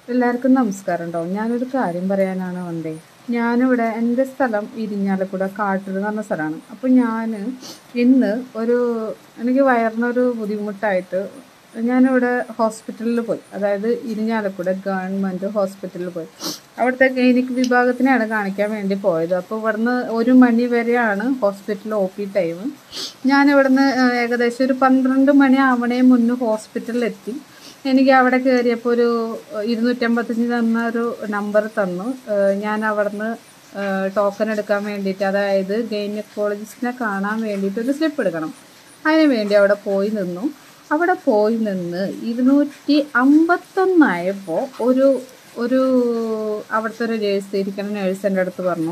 എല്ലാവർക്കും നമസ്കാരം ഉണ്ടോ ഞാനൊരു കാര്യം പറയാനാണ് വന്നേ ഞാനിവിടെ എൻ്റെ സ്ഥലം ഇരിഞ്ഞാലക്കുട കാട്ടൂർ എന്ന് പറഞ്ഞ സ്ഥലമാണ് അപ്പോൾ ഞാൻ ഇന്ന് ഒരു എനിക്ക് വയറിനൊരു ബുദ്ധിമുട്ടായിട്ട് ഞാനിവിടെ ഹോസ്പിറ്റലിൽ പോയി അതായത് ഇരിഞ്ഞാലക്കുട ഗവൺമെൻറ് ഹോസ്പിറ്റലിൽ പോയി അവിടുത്തെ ക്ലിനിക് വിഭാഗത്തിനാണ് കാണിക്കാൻ വേണ്ടി പോയത് അപ്പോൾ ഇവിടുന്ന് ഒരു മണി വരെയാണ് ഹോസ്പിറ്റൽ ഒ പി ടൈം ഞാൻ ഇവിടുന്ന് ഏകദേശം ഒരു പന്ത്രണ്ട് മണി ആവണേ മുന്നേ ഹോസ്പിറ്റലിലെത്തി എനിക്ക് അവിടെ കയറിയപ്പോൾ ഒരു ഇരുന്നൂറ്റമ്പത്തഞ്ച് തന്ന ഒരു നമ്പർ തന്നു ഏഹ് ഞാൻ അവിടുന്ന് ടോക്കൺ എടുക്കാൻ വേണ്ടിയിട്ട് അതായത് ഗൈനക്കോളജിസ്റ്റിനെ കാണാൻ വേണ്ടിയിട്ട് ഒരു സ്ലിപ്പ് എടുക്കണം അതിന് വേണ്ടി അവിടെ പോയി നിന്നു അവിടെ പോയി നിന്ന് ഇരുന്നൂറ്റി അമ്പത്തൊന്നായപ്പോൾ ഒരു ഒരു അവിടുത്തെ ഒരു നേഴ്സ് ഇരിക്കുന്ന നേഴ്സ് എൻ്റെ അടുത്ത് പറഞ്ഞു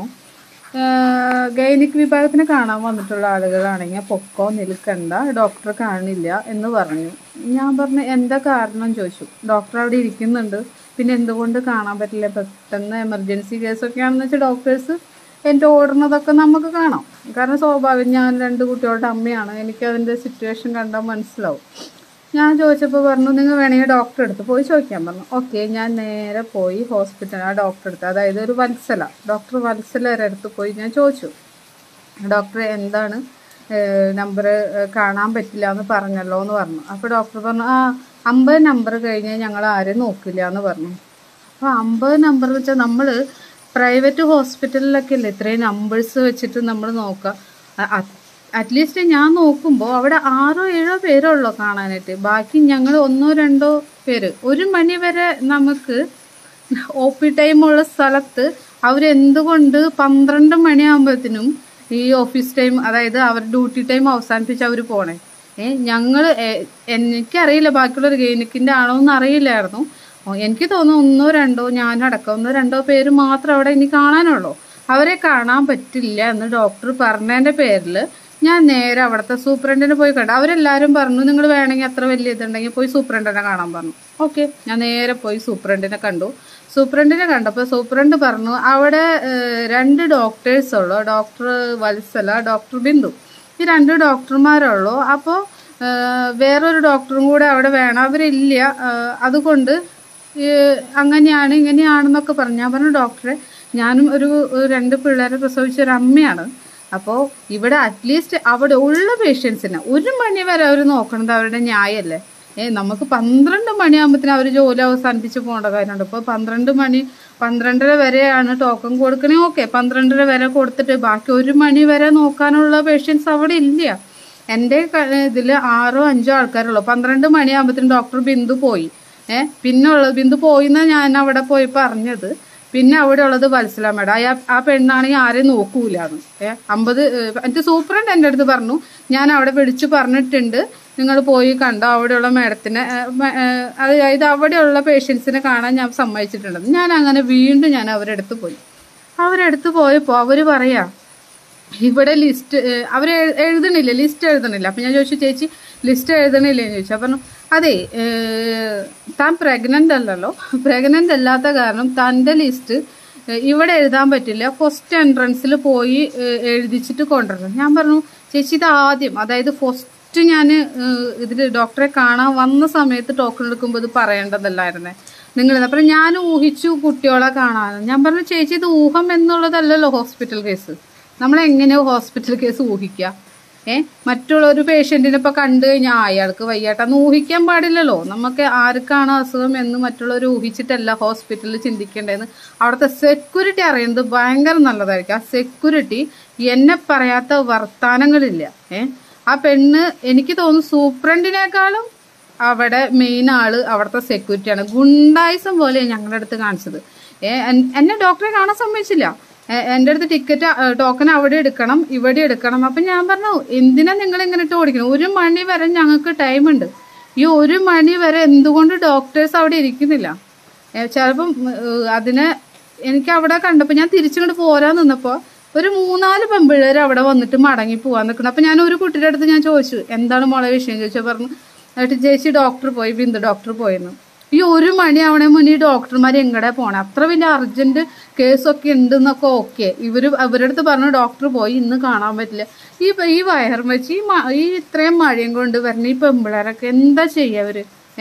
ഗൈനിക് വിഭാഗത്തിന് കാണാൻ വന്നിട്ടുള്ള ആളുകളാണെങ്കിൽ പൊക്കോ നിൽക്കണ്ട ഡോക്ടർ കാണില്ല എന്ന് പറഞ്ഞു ഞാൻ പറഞ്ഞു എന്താ കാരണം ചോദിച്ചു ഡോക്ടർ അവിടെ ഇരിക്കുന്നുണ്ട് പിന്നെ എന്തുകൊണ്ട് കാണാൻ പറ്റില്ല പെട്ടെന്ന് എമർജൻസി കേസൊക്കെ ആണെന്ന് വെച്ചാൽ ഡോക്ടേഴ്സ് എൻ്റെ ഓടുന്നതൊക്കെ നമുക്ക് കാണാം കാരണം സ്വാഭാവികം ഞാൻ രണ്ട് കുട്ടികളുടെ അമ്മയാണ് എനിക്ക് അതിൻ്റെ സിറ്റുവേഷൻ കണ്ടാൽ മനസ്സിലാവും ഞാൻ ചോദിച്ചപ്പോൾ പറഞ്ഞു നിങ്ങൾ വേണമെങ്കിൽ ഡോക്ടറെ അടുത്ത് പോയി ചോദിക്കാൻ പറഞ്ഞു ഓക്കെ ഞാൻ നേരെ പോയി ഹോസ്പിറ്റൽ ആ ഡോക്ടറെ അടുത്ത് അതായത് ഒരു വത്സല ഡോക്ടർ വത്സലയുടെ അടുത്ത് പോയി ഞാൻ ചോദിച്ചു ഡോക്ടറെ എന്താണ് നമ്പർ കാണാൻ പറ്റില്ല എന്ന് പറഞ്ഞല്ലോ എന്ന് പറഞ്ഞു അപ്പോൾ ഡോക്ടർ പറഞ്ഞു ആ അമ്പത് നമ്പർ കഴിഞ്ഞ് ഞങ്ങൾ ആരും നോക്കില്ല എന്ന് പറഞ്ഞു അപ്പോൾ അമ്പത് നമ്പർ എന്ന് വെച്ചാൽ നമ്മൾ പ്രൈവറ്റ് ഹോസ്പിറ്റലിലൊക്കെ അല്ലേ ഇത്രയും നമ്പേഴ്സ് വെച്ചിട്ട് നമ്മൾ നോക്കുക അറ്റ്ലീസ്റ്റ് ഞാൻ നോക്കുമ്പോൾ അവിടെ ആറോ ഏഴോ പേരുള്ളൂ കാണാനായിട്ട് ബാക്കി ഞങ്ങൾ ഒന്നോ രണ്ടോ പേര് ഒരു മണി വരെ നമുക്ക് ഒ പി ടൈമുള്ള സ്ഥലത്ത് അവരെന്തുകൊണ്ട് പന്ത്രണ്ട് മണിയാകുമ്പോഴത്തേനും ഈ ഓഫീസ് ടൈം അതായത് അവർ ഡ്യൂട്ടി ടൈം അവസാനിപ്പിച്ച് അവർ പോണേ ഏ ഞങ്ങൾ എനിക്കറിയില്ല ബാക്കിയുള്ളൊരു ഗൈനിക്കിൻ്റെ ആണോ എന്ന് അറിയില്ലായിരുന്നു ഓ, എനിക്ക് തോന്നുന്നു ഒന്നോ രണ്ടോ ഞാനടക്കം ഒന്നോ രണ്ടോ പേര് മാത്രം അവിടെ ഇനി കാണാനുള്ളൂ അവരെ കാണാൻ പറ്റില്ല എന്ന് ഡോക്ടർ പറഞ്ഞതിൻ്റെ പേരിൽ ഞാൻ നേരെ അവിടുത്തെ സൂപ്രണ്ടിനെ പോയി കണ്ടു അവരെല്ലാവരും പറഞ്ഞു നിങ്ങൾ വേണമെങ്കിൽ അത്ര വലിയ ഇതുണ്ടെങ്കിൽ പോയി സൂപ്രണ്ടിനെ കാണാൻ പറഞ്ഞു ഓക്കെ ഞാൻ നേരെ പോയി സൂപ്രണ്ടിനെ കണ്ടു സൂപ്രണ്ടിനെ കണ്ടപ്പോൾ സൂപ്രണ്ട് പറഞ്ഞു അവിടെ ഏഹ്, രണ്ട് ഡോക്ടേഴ്സ് ഉള്ളു ഡോക്ടർ വത്സല ഡോക്ടർ ബിന്ദു ഈ രണ്ട് ഡോക്ടർമാരുള്ളൂ അപ്പോൾ വേറൊരു ഡോക്ടറും കൂടെ അവിടെ വേണം അവരില്ല ഏഹ്, അതുകൊണ്ട് ഈ അങ്ങനെയാണ് ഇങ്ങനെയാണെന്നൊക്കെ പറഞ്ഞു ഞാൻ പറഞ്ഞു ഡോക്ടറെ ഞാനും ഒരു ഒരു രണ്ട് പിള്ളേരെ പ്രസവിച്ച ഒരു അമ്മയാണ് അപ്പോൾ ഇവിടെ അറ്റ്ലീസ്റ്റ് അവിടെ ഉള്ള പേഷ്യൻസിനെ ഒരു മണി വരെ അവർ നോക്കണത് അവരുടെ ന്യായമല്ലേ ഏ നമുക്ക് പന്ത്രണ്ട് മണിയാകുമ്പോഴത്തേന് അവർ ജോലി അവസാനിപ്പിച്ച് പോകേണ്ട കാര്യമുണ്ട് ഇപ്പോൾ പന്ത്രണ്ട് മണി പന്ത്രണ്ടര വരെയാണ് ടോക്കൺ കൊടുക്കണേ ഓക്കെ പന്ത്രണ്ടര വരെ കൊടുത്തിട്ട് ബാക്കി ഒരു മണി വരെ നോക്കാനുള്ള പേഷ്യൻസ് അവിടെ ഇല്ല എൻ്റെ ഇതിൽ ആറോ അഞ്ചോ ആൾക്കാരുള്ളൂ പന്ത്രണ്ട് മണിയാകുമ്പോഴത്തേനും ഡോക്ടർ ബിന്ദു പോയി ഏ പിന്നെ ഉള്ളത് ബിന്ദു പോയി എന്നാണ് ഞാൻ അവിടെ പോയി പറഞ്ഞത് പിന്നെ അവിടെ ഉള്ളത് വത്സല മേഡം ആ ആ പെണ്ണാണെങ്കിൽ ആരെയും നോക്കൂലാന്ന് ഏ അമ്പത് എൻ്റെ സൂപ്രണ്ട് എൻ്റെ അടുത്ത് പറഞ്ഞു ഞാൻ അവിടെ വിളിച്ചു പറഞ്ഞിട്ടുണ്ട് നിങ്ങൾ പോയി കണ്ടോ അവിടെയുള്ള മേഡത്തിനെ ഏ, മ- ഏ, അതായത് അവിടെയുള്ള പേഷ്യൻസിനെ കാണാൻ ഞാൻ സമ്മതിച്ചിട്ടുണ്ട് ഞാൻ അങ്ങനെ വീണ്ടും ഞാൻ അവരുടെ അടുത്ത് പോയി അവരെടുത്ത് പോയപ്പോൾ അവർ പറയാ ഇവിടെ ലിസ്റ്റ് അവർ എഴുതണില്ല ലിസ്റ്റ് എഴുതണില്ല അപ്പം ഞാൻ ചോദിച്ചു ചേച്ചി ലിസ്റ്റ് എഴുതണില്ലേ എന്ന് ചോദിച്ചു അപ്പം പറഞ്ഞു അതെ ഏഹ്, താൻ പ്രഗ്നൻ്റ് അല്ലല്ലോ പ്രഗ്നൻ്റ് അല്ലാത്ത കാരണം തൻ്റെ ലിസ്റ്റ് ഇവിടെ എഴുതാൻ പറ്റില്ല ഫസ്റ്റ് എൻട്രൻസിൽ പോയി ഏഹ്, എഴുതിച്ചിട്ട് കൊണ്ടുവരണം ഞാൻ പറഞ്ഞു ചേച്ചി ഇത് ആദ്യം അതായത് ഫസ്റ്റ് ഞാൻ ഇതിൽ ഡോക്ടറെ കാണാൻ വന്ന സമയത്ത് ടോക്കൺ എടുക്കുമ്പോൾ ഇത് പറയേണ്ടതല്ലായിരുന്നേ നിങ്ങൾ അപ്പം ഞാൻ ഊഹിച്ചു കുട്ടികളെ കാണാൻ ഞാൻ പറഞ്ഞു ചേച്ചി ഇത് ഊഹം എന്നുള്ളതല്ലല്ലോ ഹോസ്പിറ്റൽ കേസ് നമ്മൾ എങ്ങനെയോ ഹോസ്പിറ്റൽ കേസ് ഊഹിക്കുക ഏ മറ്റുള്ള ഒരു പേഷ്യൻറ്റിനെ ഇപ്പോൾ കണ്ടു കഴിഞ്ഞാൽ അയാൾക്ക് വയ്യാട്ടെന്ന് ഊഹിക്കാൻ പാടില്ലല്ലോ നമുക്ക് ആർക്കാണ് അസുഖം എന്ന് മറ്റുള്ളവർ ഊഹിച്ചിട്ടല്ല ഹോസ്പിറ്റലിൽ ചിന്തിക്കേണ്ടതെന്ന് അവിടുത്തെ സെക്യൂരിറ്റി അറിയുന്നത് ഭയങ്കര നല്ലതായിരിക്കും ആ സെക്യൂരിറ്റി എന്നെ പറയാത്ത വർത്താനങ്ങളില്ല ഏ ആ പെണ്ണ് എനിക്ക് തോന്നുന്നു സൂപ്രണ്ടിനേക്കാളും അവിടെ മെയിൻ ആള് അവിടുത്തെ സെക്യൂരിറ്റിയാണ് ഗുണ്ടായിസം പോലെ ഞങ്ങളുടെ അടുത്ത് കാണിച്ചത് ഏ, എൻ- എന്നെ ഡോക്ടറെ കാണാൻ സമ്മതിച്ചില്ല എ- എൻ്റെ അടുത്ത് ടിക്കറ്റ് ടോക്കൺ അവിടെ എടുക്കണം ഇവിടെ എടുക്കണം അപ്പം ഞാൻ പറഞ്ഞു എന്തിനാ നിങ്ങൾ ഇങ്ങനെ ഇട്ട് ഓടിക്കണം ഒരു മണി വരെ ഞങ്ങൾക്ക് ടൈമുണ്ട് ഈ ഒരു മണി വരെ എന്തുകൊണ്ട് ഡോക്ടേഴ്സ് അവിടെ ഇരിക്കുന്നില്ല ഏ, ചിലപ്പം ഏഹ്, അതിനെ എനിക്ക് അവിടെ കണ്ടപ്പോൾ ഞാൻ തിരിച്ചിങ്ങോട്ട് പോരാൻ നിന്നപ്പോൾ ഒരു മൂന്നാല് പെമ്പിള്ളേർ അവിടെ വന്നിട്ട് മടങ്ങി പോവാൻ നിൽക്കണം അപ്പം ഞാൻ ഒരു കുട്ടിയുടെ അടുത്ത് ഞാൻ ചോദിച്ചു എന്താണ് മോളെ വിഷയം ചോദിച്ചാൽ പറഞ്ഞു എന്നിട്ട് ചേച്ചി ഡോക്ടർ പോയി ബിന്ദു ഡോക്ടർ പോയിരുന്നു ഈ ഒരു മണിയാവണേ മുന്നേ ഈ ഡോക്ടർമാർ എങ്ങടെ പോണേ അത്ര വലിയ അർജന്റ് കേസൊക്കെ ഉണ്ടെന്നൊക്കെ ഓക്കെ ഇവര് അവരുടെ അടുത്ത് പറഞ്ഞു ഡോക്ടർ പോയി ഇന്ന് കാണാൻ പറ്റില്ല ഈ ഈ വയർ വെച്ച് ഈ മ- ഈ ഇത്രയും മഴയും കൊണ്ട് വരുന്ന ഈ പെമ്പിളേരൊക്കെ എന്താ ചെയ്യുക അവര് ഏഹ്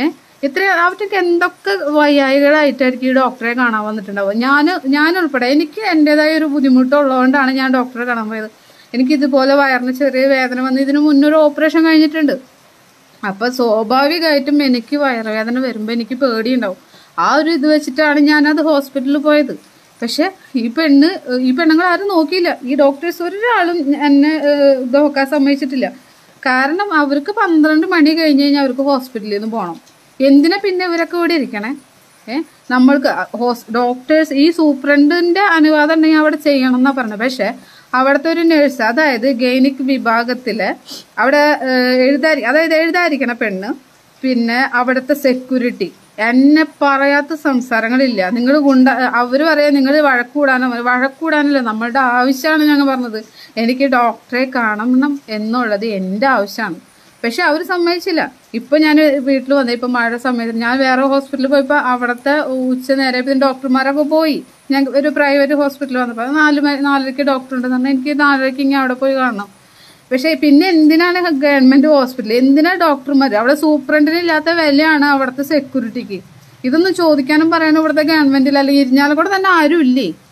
ഇത്ര അവർക്ക് എന്തൊക്കെ വയ്യായികളായിട്ടായിരിക്കും ഈ ഡോക്ടറെ കാണാൻ വന്നിട്ടുണ്ടാവുക ഞാൻ ഞാൻ ഉൾപ്പെടെ എനിക്ക് എൻ്റെതായ ഒരു ബുദ്ധിമുട്ടുള്ളതുകൊണ്ടാണ് ഞാൻ ഡോക്ടറെ കാണാൻ പോയത് എനിക്ക് ഇതുപോലെ വയറിന് ചെറിയ വേദന വന്ന് ഇതിന് മുന്നൊരു ഓപ്പറേഷൻ കഴിഞ്ഞിട്ടുണ്ട് അപ്പൊ സ്വാഭാവികമായിട്ടും എനിക്ക് വയറുവേദന വരുമ്പോൾ എനിക്ക് പേടിയുണ്ടാവും ആ ഒരു ഇത് വെച്ചിട്ടാണ് ഞാനത് ഹോസ്പിറ്റലിൽ പോയത് പക്ഷെ ഈ പെണ്ണ് ഈ പെണ്ണുങ്ങൾ ആരും നോക്കിയില്ല ഈ ഡോക്ടേഴ്സ് ഒരാളും എന്നെ ഏഹ്, ഇത് നോക്കാൻ സമ്മതിച്ചിട്ടില്ല കാരണം അവർക്ക് പന്ത്രണ്ട് മണി കഴിഞ്ഞ് കഴിഞ്ഞാൽ അവർക്ക് ഹോസ്പിറ്റലിൽ നിന്ന് പോകണം എന്തിനാ പിന്നെ ഇവരൊക്കെ ഇവിടെ ഇരിക്കണേ ഏ നമ്മൾക്ക് ഹോസ് ഡോക്ടേഴ്സ് ഈ സൂപ്രണ്ടിന്റെ അനുവാദം ഉണ്ടെങ്കിൽ അവിടെ ചെയ്യണം എന്നാ പറഞ്ഞത് പക്ഷെ അവിടുത്തെ ഒരു നഴ്സ് അതായത് ഗൈനിക് വിഭാഗത്തിലെ അവിടെ ഏഹ്, എഴുതാരി അതായത് എഴുതാതിരിക്കണ പെണ്ണ് പിന്നെ അവിടുത്തെ സെക്യൂരിറ്റി എന്നെ പറയാത്ത സംസാരങ്ങളില്ല നിങ്ങൾ ഗുണ്ട അവര് പറയാ നിങ്ങൾ വഴക്കൂടാനോ വഴക്കൂടാനല്ല നമ്മളുടെ ആവശ്യമാണ് ഞങ്ങൾ പറഞ്ഞത് എനിക്ക് ഡോക്ടറെ കാണണം എന്നുള്ളത് എൻ്റെ ആവശ്യമാണ് പക്ഷെ അവർ സമ്മതിച്ചില്ല ഇപ്പൊ ഞാൻ വീട്ടിൽ വന്നത് ഇപ്പൊ മഴ സമയത്ത് ഞാൻ വേറെ ഹോസ്പിറ്റലിൽ പോയപ്പോ അവിടുത്തെ ഉച്ച നേരെ പിന്നെ ഡോക്ടർമാരൊക്കെ പോയി ഞാൻ ഒരു പ്രൈവറ്റ് ഹോസ്പിറ്റലിൽ വന്നപ്പോൾ നാല് മ- നാലരയ്ക്ക് ഡോക്ടർ ഉണ്ടെന്ന് പറഞ്ഞാൽ എനിക്ക് നാലരയ്ക്ക് ഇങ്ങനെ അവിടെ പോയി കാണണം പക്ഷെ പിന്നെ എന്തിനാണ് ഗവൺമെന്റ് ഹോസ്പിറ്റൽ എന്തിനാ ഡോക്ടർമാർ അവിടെ സൂപ്രണ്ടിന് ഇല്ലാത്ത വിലയാണ് അവിടുത്തെ സെക്യൂരിറ്റിക്ക് ഇതൊന്നും ചോദിക്കാനും പറയാനും ഇവിടുത്തെ ഗവൺമെന്റിൽ അല്ലെങ്കിൽ ഇരിഞ്ഞാലക്കൂടെ തന്നെ ആരും ഇല്ലേ